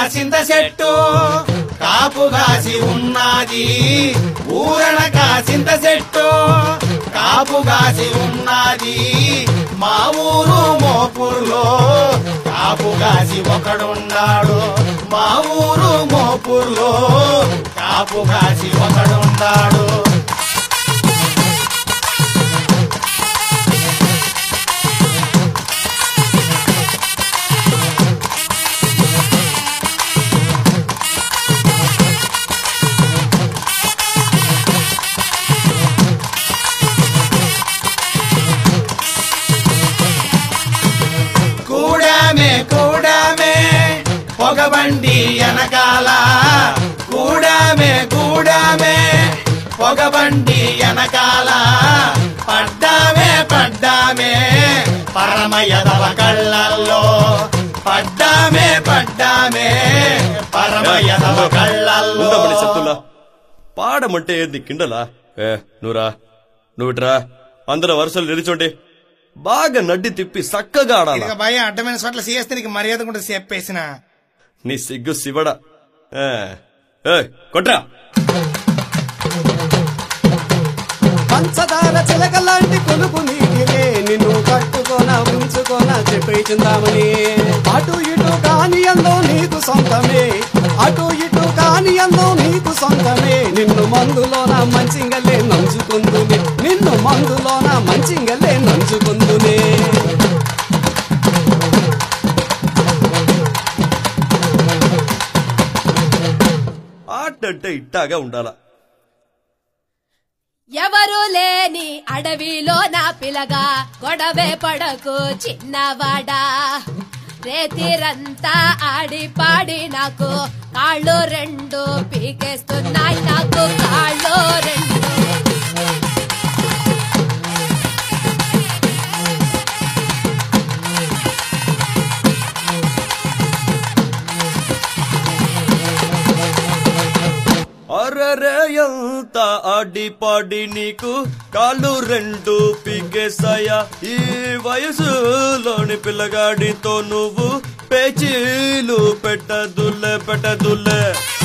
కాసింత చెట్టు కాపుగాసి ఉన్నది ఊరన కాసింత చెట్టు కాపుగాసి ఉన్నది మా ఊరు మోపూర్లో కాపుగాసి ఒకడున్నాడు మా ఊరు మోపూర్లో కాపుగాసి ఒకడున్నాడు కూడామే కూడామే పొగబండి వెనకాల కూడామే కూడామే పొగబండి వెనకాల పడ్డామే పడ్డామే పరమయదవ కళ్ళల్లో పడ్డామే పడ్డామే పరమయదవ కళ్ళల్లో ఉండమని చెప్తున్నా పాడమంటే ఏంది కిండలా ఏ నువ్వురా నువ్వుట్రా అందరూ వరుసలు నిలిచోండి బాగా నడ్డి తిప్పి చక్కగా ఆడాలా ఇక భయ అడ్డమైన చోట్ల చేస్తే నీకు మర్యాద కూడా చెప్పేసిన నీ సిగ్గు శివడా ఏ, ఏయ్, కొట్రా పంచదార చిలకలాంటి కొలుపు నీటిలే నిన్ను కట్టుకోన ఉంచుకోన చెప్పేచిందామని అటు ఇటు కాని అందో నీకు సొంతమే అటు ఇటు కాని అందో నీకు సొంతమే నిన్ను మందులోన మంచింగలే నంచుకుందునే నిన్ను మందులోన మంచింగలే నంచుకుందునే ఆట అంటే ఇట్టాగా ఉండాలా ఎవరు లేని అడవిలో నా పిలగా గొడవే పడకు చిన్నవాడా రేతిరంతా ఆడి పాడి నాకు కాళ్ళు రెండు పీకేస్తున్నాయి నాకు కాళ్ళు రెండు అరరే ఎంత ఆడి పాడి నీకు కాళ్ళు రెండు పీకేసాయా ఈ వయసులోని పిల్లగాడితో నువ్వు పేచీలు పెట్టదుల్లే పెట్టదుల్లే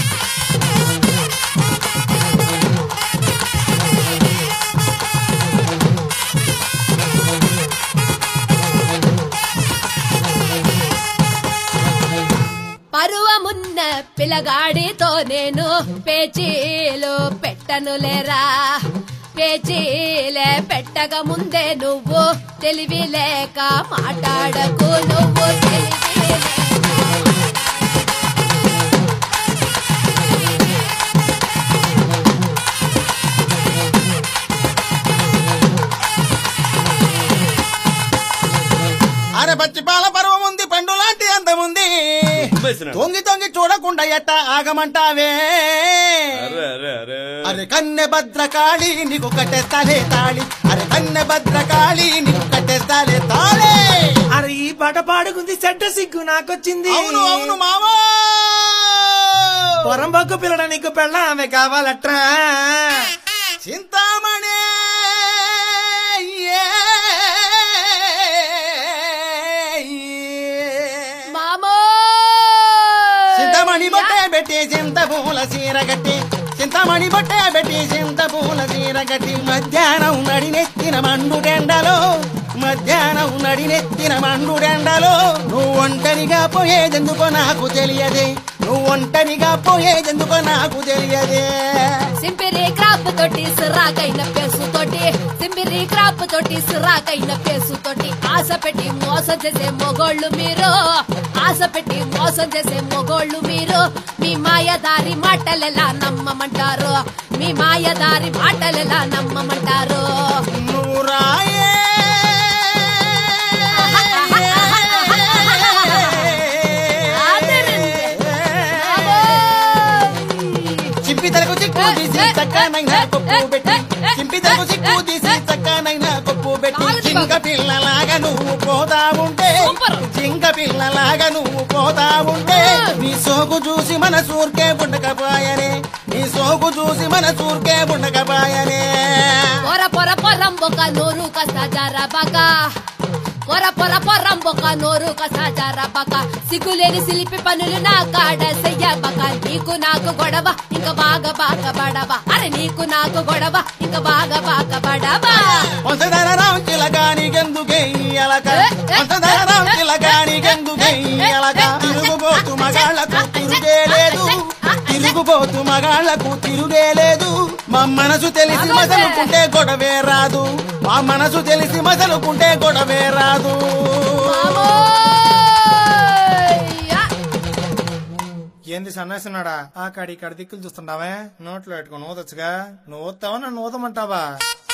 పరువమున్న పిల్లగాడితో నేను పేచీలు పెట్టను లేరా పేచీలే పెట్టక ముందే నువ్వు తెలివి లేక మాట్లాడకు నువ్వు తెలివి లేక. అరే పచ్చి పాల పర్వం ఉంది పండు లాంటి అందముంది వేసినాడు. తొంగి తొంగి చూడకుండా ఎట్ట ఆగమంటావే అరే అరే అరే అరే కన్నె భద్రకాళి నీకు కట్టేస్తాలే తాళి అరే కన్నె భద్రకాళి నీకు కట్టేస్తాలే తాళే అరే ఈ పాట పాడుకుంది చెడ్డ సిగ్గు నాకొచ్చింది అవును అవును మావా పొరంబొక్కు పిల్లడ నీకు పెళ్ళ ఆమె కావాలట్రా చింతామణి ఏ. మామో చింతమణి బొట్టే పెట్టి చింత పూల చీర కట్టి చింతమణి బొట్టే పెట్టి చింత పూల చీర కట్టి మధ్యాహ్నం నడినెత్తిన మండుడెండలో మధ్యాహ్నం నడినెత్తిన మండుడెండలో నువ్వు ఒంటరిగా పోయేదెందుకో నాకు తెలియదే నువ్వు ఒంటరిగా పోయేదెందుకో నాకు తెలియదే సింపిరి క్రాప్ తోటి సిరాకైన పేసు తోటి సింపిరి క్రాప్ తోటి సిరాకైన పేసు తోటి ఆశ పెట్టి మోసం చేసే మొగోళ్ళు మీరు ఆశ పెట్టి మోసం చేసే మొగోళ్ళు మీరు మీ మాయదారి మాటలెలా నమ్మమంటారు మీ మాయదారి మాటలెలా నమ్మమంటారు నువ్వు రాయే చింపితలకు చిక్కు తీసి చక్కనైన కొప్పు పెట్టి చింపితలకు చిక్కు తీసి చక్కనైన కొప్పు పెట్టి జింక పిల్లలాగా నువ్వు పోతా ఉంటే సూపర్. జింక పిల్లలాగా నువ్వు పోతా ఉంటే నీ సోకు చూసి మన సూర్కే ఉండకపోయనే నీ సోకు చూసి మన సూర్కే ఉండకపోయనే పొర పొర పొరంబొక నోరు కస జరబక పొర పొర పొరంబొక నోరు కస జరబక సిగ్గులేని సిలిపి పనులు నా కాడ చెయ్యబక నీకు నాకు గొడవ ఇంకా బాగా బాగా బడవ అరే నీకు నాకు గొడవ ఇంకా బాగా బాగా బడవ పంచదార రామ్ చిలకానికెందుకే ఈ అలక పంచదార రామ్ చిలకానికెందుకే ఈ అలక తిరుగుబోతు మగాళ్లకు తిరుగే లేదు తిరుగుబోతు మగాళ్లకు తిరుగే లేదు మా మనసు తెలిసి మసలుకుంటే గొడవే రాదు మా మనసు తెలిసి మసలుకుంటే గొడవే రాదు మామోయ్! ఆ! ఏంది సన్నాసినాడా ఆ కాడి ఇక్కడ దిక్కులు చూస్తుంటావే నోట్లో పెట్టుకుని ఊదొచ్చుగా నువ్వు ఊతావా నన్ను ఊదమంటావా